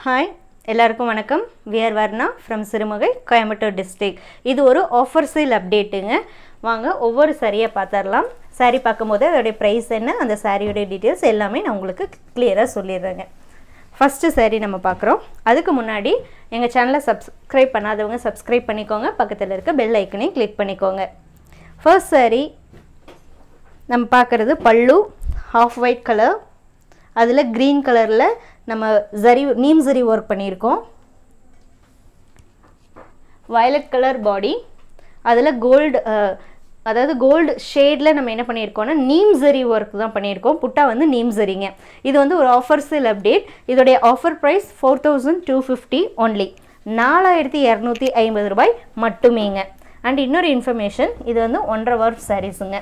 hi எல்லாருக்கும் வணக்கம் we're Varna from Sirumugai Coimbatore district இது ஒரு ஆஃபர் சேல் அப்டேட்டுங்க வாங்க ஒவ்வொரு சாரியை பார்த்துடலாம் சாரீ பார்க்கும்போது அதோடைய ப்ரைஸ் என்ன அந்த சாரியோடைய டீட்டெயில்ஸ் எல்லாமே நான் உங்களுக்கு கிளியராக சொல்லிடுறேங்க ஃபஸ்ட்டு சாரீ நம்ம பார்க்குறோம் அதுக்கு முன்னாடி எங்கள் சேனலை சப்ஸ்கிரைப் பண்ணாதவங்க சப்ஸ்கிரைப் பண்ணிக்கோங்க பக்கத்தில் இருக்க பெல் ஐக்கனையும் கிளிக் பண்ணிக்கோங்க ஃபர்ஸ்ட் சாரீ நம்ம பார்க்குறது பல்லு ஹாஃப் ஒயிட் கலர் அதில் க்ரீன் கலரில் நம்ம ஜரி நீம் ஜரி ஒர்க் பண்ணியிருக்கோம் வயலட் கலர் பாடி அதில் கோல்டு அதாவது கோல்டு ஷேடில் நம்ம என்ன பண்ணியிருக்கோம்னா நீம் ஜரி ஒர்க் தான் பண்ணியிருக்கோம் புட்டா வந்து நீம் ஜரிங்க இது வந்து ஒரு ஆஃபர் சேல் அப்டேட் இதோடைய offer price four thousand two fifty only நாலாயிரத்தி இரநூத்தி ஐம்பது ரூபாய் மட்டுமேங்க அண்ட் இன்னொரு இன்ஃபர்மேஷன் இது வந்து ஒன்றரை ஒர்க் சாரீஸுங்க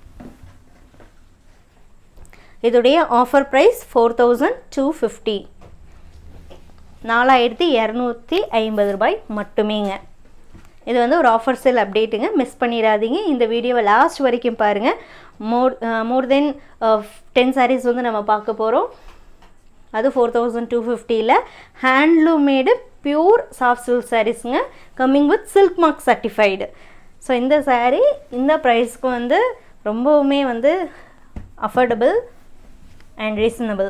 இதோடைய offer price four thousand two fifty நாலாயிரத்தி இரநூத்தி ஐம்பது ரூபாய் மட்டுமேங்க இது வந்து ஒரு ஆஃபர் சேல் அப்டேட்டுங்க மிஸ் பண்ணிடாதீங்க இந்த வீடியோவை லாஸ்ட் வரைக்கும் பாருங்கள் மோர் மோர் தென் டென் சாரீஸ் வந்து நம்ம பார்க்க போகிறோம் அது ஃபோர் தௌசண்ட் டூ ஃபிஃப்டியில் ஹேண்ட்லூமேடு பியூர் சாஃப்ட் சில்க் சாரீஸுங்க coming with silk mark certified so இந்த சாரீ இந்த ப்ரைஸ்க்கு வந்து ரொம்பவுமே வந்து அஃபோர்டபுள் அண்ட் ரீசனபிள்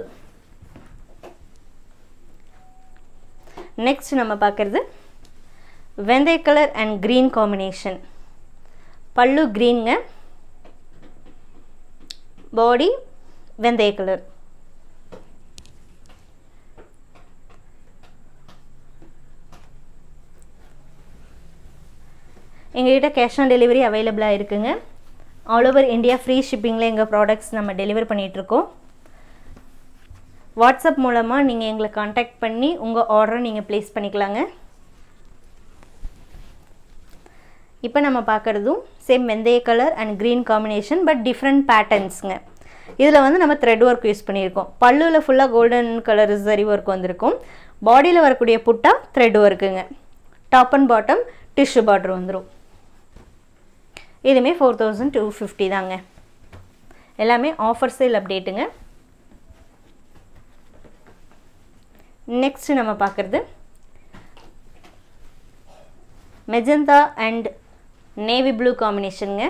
நெக்ஸ்ட் நம்ம பார்க்குறது வெந்தய கலர் அண்ட் க்ரீன் காம்பினேஷன் பல்லு க்ரீனுங்க பாடி வெந்தய கலர் எங்ககிட்ட கேஷ் ஆன் டெலிவரி அவைலபிளாக இருக்குங்க ஆல் ஓவர் இந்தியா ஃப்ரீ ஷிப்பிங்கில் எங்கள் ப்ராடக்ட்ஸ் நம்ம டெலிவர் பண்ணிகிட்ருக்கோம் வாட்ஸ்அப் மூலமாக நீங்கள் எங்களை காண்டாக்ட் பண்ணி உங்கள் ஆர்டரை நீங்கள் ப்ளேஸ் பண்ணிக்கலாங்க இப்போ நம்ம பார்க்குறதும் சேம் வெந்தய colour and green combination but different பேட்டர்ன்ஸுங்க இதில் வந்து நம்ம த்ரெட் ஒர்க் யூஸ் பண்ணியிருக்கோம் பல்லுவில் ஃபுல்லாக கோல்டன் கலர் சரி ஒர்க் வந்திருக்கும் பாடியில் வரக்கூடிய புட்டா த்ரெட் ஒர்க்குங்க top and bottom tissue border வந்துடும் இதுவுமே ஃபோர் தௌசண்ட் டூ ஃபிஃப்டி தாங்க எல்லாமே ஆஃபர் சேல் அப்டேட்டுங்க நெக்ஸ்ட் நம்ம பார்க்குறது மெஜந்தா அண்ட் நேவி ப்ளூ காம்பினேஷனுங்க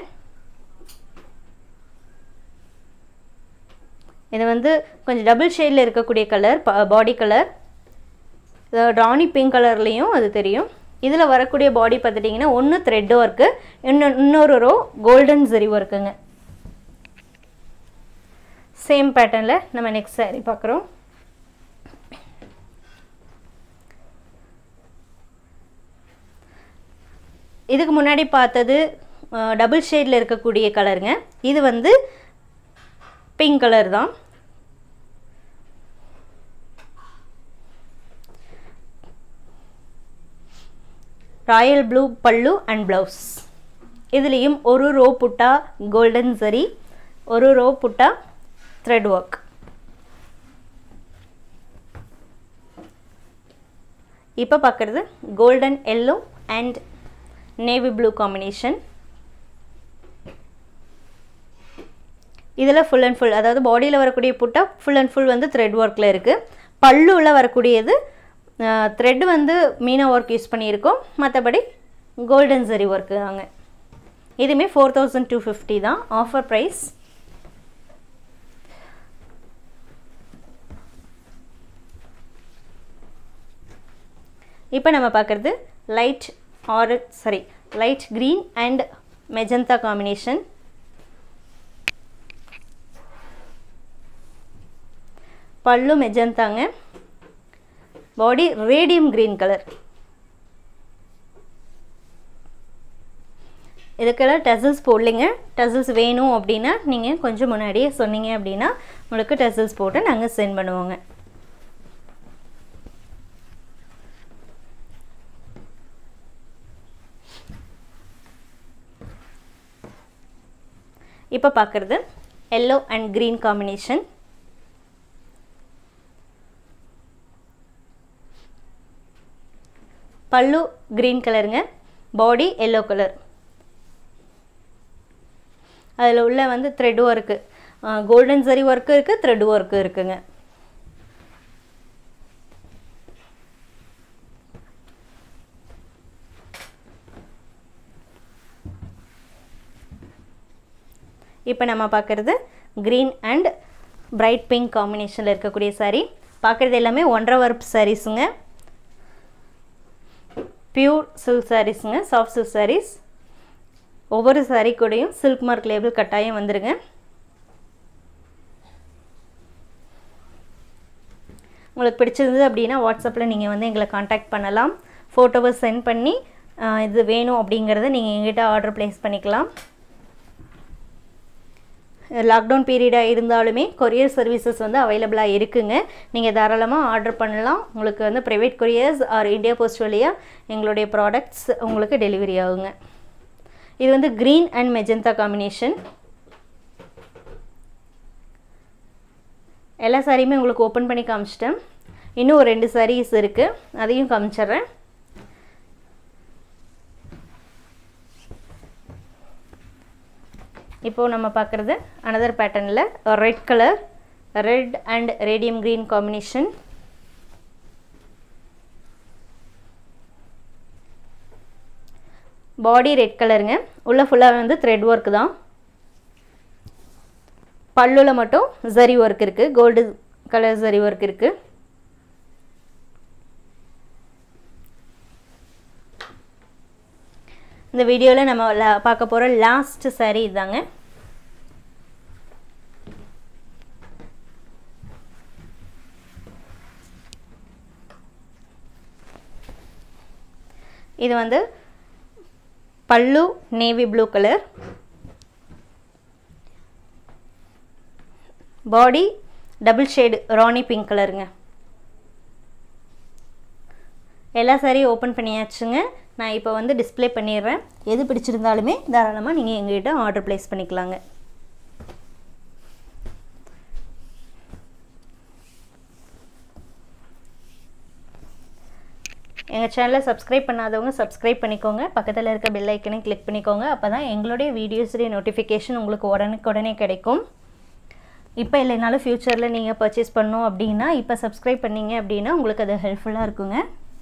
இது வந்து கொஞ்சம் டபுள் ஷேடில் இருக்கக்கூடிய கலர் பாடி கலர் ராணி பிங்க் கலர்லேயும் அது தெரியும் இதில் வரக்கூடிய பாடி பார்த்துட்டிங்கன்னா ஒன்று த்ரெட் ஒர்க்கு இன்னும் இன்னொரு ரோ கோல்டன் ஜெரி ஒர்க்குங்க சேம் பேட்டர்னில் நம்ம நெக்ஸ்ட் சாரி பார்க்குறோம் இதுக்கு முன்னாடி பார்த்தது டபுள் ஷேடில் இருக்கக்கூடிய கலருங்க இது வந்து பிங்க் கலர் தான் royal blue pallu and blouse இதுலேயும் ஒரு ரோ புட்டா கோல்டன் சரி ஒரு ரோ புட்டா த்ரெட் ஒர்க் இப்போ பார்க்குறது golden yellow and navy blue combination இதில் ஃபுல் அண்ட் ஃபுல் அதாவது பாடியில் வரக்கூடிய புட்டா ஃபுல் அண்ட் ஃபுல் வந்து த்ரெட் ஒர்க்கில் இருக்குது பல்லுவில் வரக்கூடியது த்ரெட் வந்து மீனா ஒர்க் யூஸ் பண்ணியிருக்கோம் மற்றபடி கோல்டன் சரி ஒர்க்கு தாங்க இதுவுமே ஃபோர் தௌசண்ட் டூ ஃபிஃப்டி தான் ஆஃபர் ப்ரைஸ் இப்போ நம்ம பார்க்குறது லைட் ஆரு sari light green and magenta combination pallu மெஜந்தாங்க பாடி ரேடியம் க்ரீன் கலர் இதுக்கெல்லாம் டசல்ஸ் போடலைங்க டசல்ஸ் வேணும் அப்படின்னா நீங்கள் கொஞ்சம் முன்னாடியே சொன்னீங்க அப்படின்னா உங்களுக்கு டசல்ஸ் போட்டு நாங்கள் சென்ட் பண்ணுவோங்க இப்போ பார்க்குறது yellow and green combination pallu green கலருங்க பாடி எல்லோ கலர் அதில் உள்ள வந்து thread work golden zari work இருக்குது த்ரெட் ஒர்க்கு இருக்குங்க இப்போ நம்ம பார்க்குறது க்ரீன் அண்ட் பிரைட் பிங்க் காம்பினேஷனில் இருக்கக்கூடிய saree பார்க்குறது எல்லாமே ஒன்றரை வர்ப் சாரீஸுங்க பியூர் சில்க் சாரீஸுங்க சாஃப்ட் சில்க் சாரீஸ் ஒவ்வொரு saree கூடயும் சில்க் மார்க் லேபிள் கட்டாயம் வந்துருங்க உங்களுக்கு பிடிச்சிருந்தது அப்படின்னா வாட்ஸ்அப்பில் நீங்கள் வந்து எங்களை காண்டாக்ட் பண்ணலாம் ஃபோட்டோவை சென்ட் பண்ணி ஆஹ், இது வேணும் அப்படிங்கிறத நீங்கள் எங்கிட்ட ஆர்டர் ப்ளேஸ் பண்ணிக்கலாம் லாக்டவுன் பீரியடாக இருந்தாலுமே கொரியர் சர்வீசஸ் வந்து அவைலபிளாக இருக்குங்க நீங்கள் தாராளமாக ஆர்டர் பண்ணலாம் உங்களுக்கு வந்து private couriers or India post வழியாக எங்களுடைய ப்ராடக்ட்ஸ் உங்களுக்கு டெலிவரி ஆகுங்க இது வந்து க்ரீன் அண்ட் மெஜந்தா காம்பினேஷன் எல்லா சாரியுமே உங்களுக்கு ஓப்பன் பண்ணி காமிச்சிட்டேன் இன்னும் ஒரு ரெண்டு சாரீஸ் இருக்குது அதையும் காமிச்சிட்றேன் இப்போது நம்ம பார்க்குறது அனதர் பேட்டர்னில் red colour red and radium green combination body red கலருங்க உள்ள ஃபுல்லாக வந்து த்ரெட் ஒர்க் தான் பல்லுல மட்டும் ஜரி ஒர்க் இருக்குது கோல்டு கலர் ஜரி ஒர்க் இருக்குது இந்த வீடியோவில் நம்ம la- பார்க்க போகிற லாஸ்ட் saree இதாங்க இது வந்து பல்லு navy blue colour body double shade rani pink கலருங்க எல்லா சாரியும் ஓப்பன் பண்ணியாச்சுங்க நான் இப்போ வந்து டிஸ்ப்ளே பண்ணிடுறேன் எது பிடிச்சிருந்தாலுமே தாராளமாக நீங்கள் எங்ககிட்ட ஆர்டர் ப்ளேஸ் பண்ணிக்கலாங்க எங்கள் சேனலை சப்ஸ்கிரைப் பண்ணாதவங்க சப்ஸ்கிரைப் பண்ணிக்கோங்க பக்கத்தில் இருக்க பெல் ஐக்கனை கிளிக் பண்ணிக்கோங்க அப்போ தான் எங்களுடைய வீடியோஸுடைய நோட்டிஃபிகேஷன் உங்களுக்கு உடனுக்குடனே கிடைக்கும் இப்போ இல்லைனாலும் ஃப்யூச்சரில் நீங்கள் பர்ச்சேஸ் பண்ணோம் அப்படின்னா இப்போ சப்ஸ்கிரைப் பண்ணீங்க அப்படின்னா உங்களுக்கு அது ஹெல்ப்ஃபுல்லாக இருக்குங்க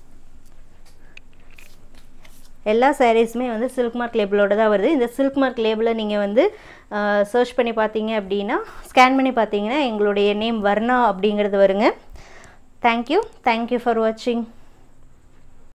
எல்லா சாரீஸுமே வந்து சில்க் மார்க் லேபிளோட தான் வருது இந்த சில்க் மார்க் லேபிளை நீங்கள் வந்து சர்ச் பண்ணி பார்த்தீங்க அப்படின்னா ஸ்கேன் பண்ணி பார்த்தீங்கன்னா எங்களுடைய நேம் வர்ணா அப்படிங்கிறது வருங்க தேங்க்யூ தேங்க்யூ ஃபார் வாட்சிங்